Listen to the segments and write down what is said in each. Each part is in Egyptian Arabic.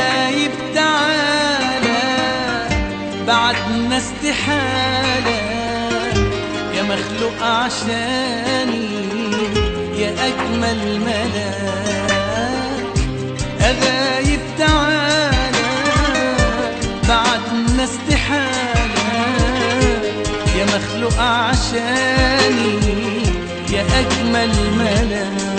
غايب تعالى بعدنا استحالة يا مخلوق عشاني يا أجمل ملاك أغايب تعالى بعدنا استحالة يا مخلوق عشاني يا أجمل ملاك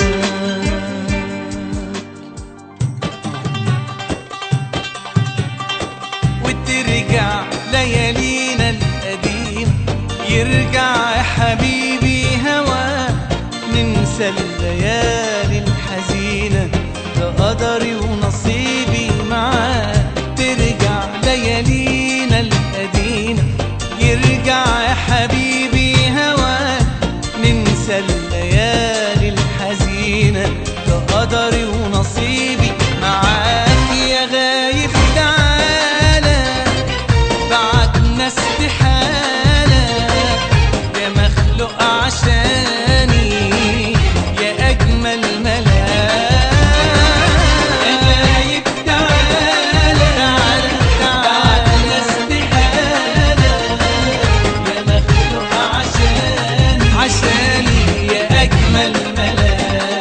وترجع ليالينا القديم يرجع يا حبيبي هوا ننسى الليالي الحزينة ده قدري ونصيبي معاك ترجع ليالينا القديمة يرجع يا حبيبي هوا ننسى الليالي الحزينة ده قدري ونصيبي معاك يا غايب تعالى بعدنا استحالة يا مخلوق عشاني يا أجمل ملاك يا غايب تعالى بعدنا استحالة يا مخلوق عشاني عشاني يا أجمل ملاك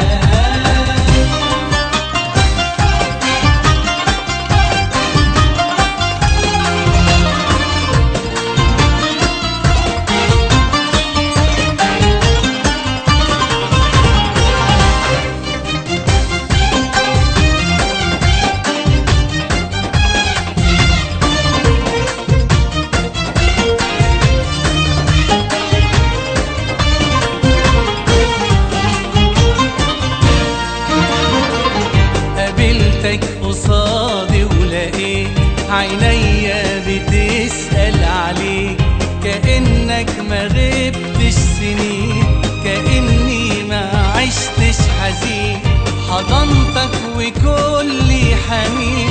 قابلتك قصادي ولقيت عينيا بتسأل عليك كأنك ما غبتش سنين كأني ما عشتش حزين حضنتك وكل حنين